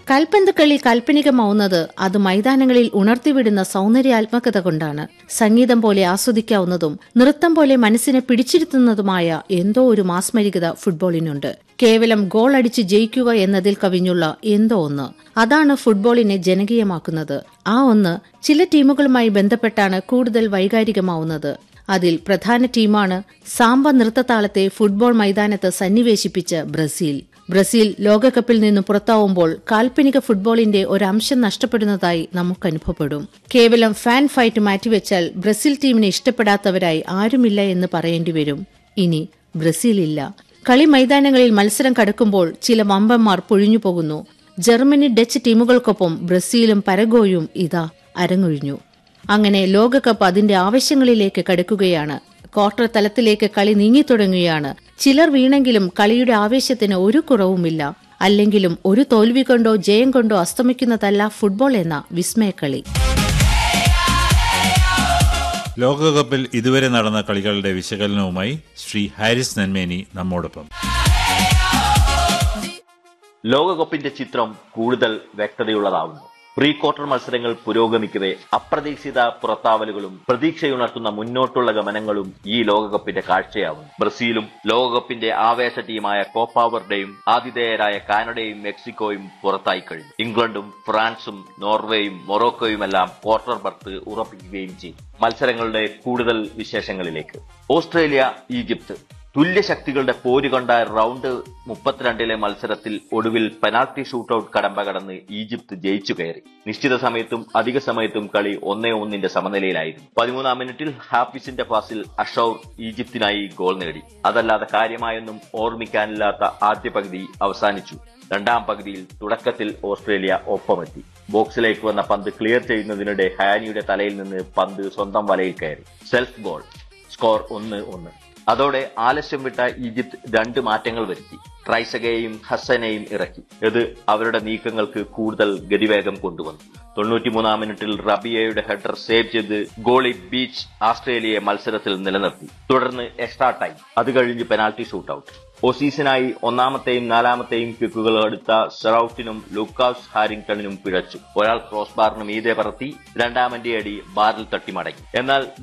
കാൽപന്ത് കളി കാൽപ്പനികമാവുന്നത് അത് മൈതാനങ്ങളിൽ ഉണർത്തിവിടുന്ന സൗന്ദര്യാത്മകത കൊണ്ടാണ് സംഗീതം പോലെ ആസ്വദിക്കാവുന്നതും നൃത്തം പോലെ മനസ്സിനെ പിടിച്ചിരുത്തുന്നതുമായ എന്തോ ഒരു മാസ്മരികത ഫുട്ബോളിനുണ്ട് കേവലം ഗോൾ അടിച്ച് ജയിക്കുക എന്നതിൽ കവിഞ്ഞുള്ള എന്തോ ഒന്ന് അതാണ് ഫുട്ബോളിനെ ജനകീയമാക്കുന്നത് ആ ഒന്ന് ചില ടീമുകളുമായി ബന്ധപ്പെട്ടാണ് കൂടുതൽ വൈകാരികമാവുന്നത് അതിൽ പ്രധാന ടീമാണ് സാമ്പ നൃത്തതാളത്തെ ഫുട്ബോൾ മൈതാനത്ത് സന്നിവേശിപ്പിച്ച ബ്രസീൽ ബ്രസീൽ ലോകകപ്പിൽ നിന്ന് പുറത്താവുമ്പോൾ കാൽപ്പനിക ഫുട്ബോളിന്റെ ഒരംശം നഷ്ടപ്പെടുന്നതായി നമുക്ക് അനുഭവപ്പെടും കേവലം ഫാൻ ഫൈറ്റ് മാറ്റിവെച്ചാൽ ബ്രസീൽ ടീമിനെ ഇഷ്ടപ്പെടാത്തവരായി ആരുമില്ല എന്ന് പറയേണ്ടി വരും ഇനി ബ്രസീലില്ല കളി മൈതാനങ്ങളിൽ മത്സരം കടക്കുമ്പോൾ ചില വമ്പന്മാർ പൊഴിഞ്ഞു പോകുന്നു ജർമ്മനി ഡച്ച് ടീമുകൾക്കൊപ്പം ബ്രസീലും പരഗോയും ഇതാ അരങ്ങൊഴിഞ്ഞു അങ്ങനെ ലോകകപ്പ് അതിന്റെ ആവശ്യങ്ങളിലേക്ക് കടക്കുകയാണ് ക്വാർട്ടർ തലത്തിലേക്ക് കളി നീങ്ങിത്തുടങ്ങുകയാണ് ചിലർ വീണെങ്കിലും കളിയുടെ ആവേശത്തിന് ഒരു കുറവുമില്ല അല്ലെങ്കിലും ഒരു തോൽവി കൊണ്ടോ ജയം കൊണ്ടോ അസ്തമിക്കുന്നതല്ല ഫുട്ബോൾ എന്ന വിസ്മയക്കളി ലോകകപ്പിൽ ഇതുവരെ നടന്ന കളികളുടെ വിശകലനവുമായി ശ്രീ ഹാരിസ് നന്മേനി നമ്മോടൊപ്പം ലോകകപ്പിന്റെ ചിത്രം കൂടുതൽ വ്യക്തതയുള്ളതാവുന്നു പ്രീ ക്വാർട്ടർ മത്സരങ്ങൾ പുരോഗമിക്കവേ അപ്രതീക്ഷിത പുറത്താവലുകളും പ്രതീക്ഷയുണർത്തുന്ന മുന്നോട്ടുള്ള ഗമനങ്ങളും ഈ ലോകകപ്പിന്റെ കാഴ്ചയാവുന്നു ബ്രസീലും ലോകകപ്പിന്റെ ആവേശ ടീമായ കോപ്പാവർഡയും ആതിഥേയരായ കാനഡയും മെക്സിക്കോയും പുറത്തായി കഴിഞ്ഞു ഇംഗ്ലണ്ടും ഫ്രാൻസും നോർവേയും മൊറോക്കോയുമെല്ലാം ക്വാർട്ടർ ബർത്ത് ഉറപ്പിക്കുകയും ചെയ്തു മത്സരങ്ങളുടെ കൂടുതൽ വിശേഷങ്ങളിലേക്ക് ഓസ്ട്രേലിയ ഈജിപ്ത് തുല്യ ശക്തികളുടെ പോര് കണ്ട റൗണ്ട് മുപ്പത്തിരണ്ടിലെ മത്സരത്തിൽ ഒടുവിൽ പെനാൽറ്റി ഷൂട്ടൌട്ട് കടമ്പ കടന്ന് ഈജിപ്ത് ജയിച്ചു കയറി നിശ്ചിത സമയത്തും അധിക സമയത്തും കളി ഒന്നേ ഒന്നിന്റെ സമനിലയിലായിരുന്നു പതിമൂന്നാം മിനിറ്റിൽ ഹാഫിസിന്റെ പാസിൽ അഷൌർ ഈജിപ്തിനായി ഗോൾ നേടി അതല്ലാതെ കാര്യമായൊന്നും ഓർമ്മിക്കാനില്ലാത്ത ആദ്യ പകുതി അവസാനിച്ചു രണ്ടാം പകുതിയിൽ തുടക്കത്തിൽ ഓസ്ട്രേലിയ ഒപ്പമെത്തി ബോക്സിലേക്ക് വന്ന പന്ത് ക്ലിയർ ചെയ്യുന്നതിനിടെ ഹാനിയുടെ തലയിൽ നിന്ന് പന്ത് സ്വന്തം വലയിൽ കയറി സെൽഫ് ഗോൾ സ്കോർ ഒന്ന് ഒന്ന് അതോടെ ആലസ്യം വിട്ട ഈജിപ്ത് രണ്ട് മാറ്റങ്ങൾ വരുത്തി ട്രൈസഗയെയും ഹസനെയും ഇറക്കി ഇത് അവരുടെ നീക്കങ്ങൾക്ക് കൂടുതൽ ഗതിവേഗം കൊണ്ടുവന്നു തൊണ്ണൂറ്റിമൂന്നാം മിനിറ്റിൽ റബിയയുടെ ഹെഡർ സേവ് ചെയ്ത് ഗോളി ബീച്ച് ആസ്ട്രേലിയയെ മത്സരത്തിൽ നിലനിർത്തി തുടർന്ന് എക്സ്ട്രാ ടൈം അത് കഴിഞ്ഞ് പെനാൽറ്റി ഷൂട്ടൌട്ട് ഓസീസിനായി ഒന്നാമത്തെയും നാലാമത്തെയും കിക്കുകൾ എടുത്ത സെറൌട്ടിനും ലൂക്കാസ് ഹാരിങ്ടണിനും പിഴച്ചു ഒരാൾ ക്രോസ് ബാറിന് മീതെ പറത്തി രണ്ടാമന്റെ അടി ബാറിൽ തട്ടി മടങ്ങി എന്നാൽ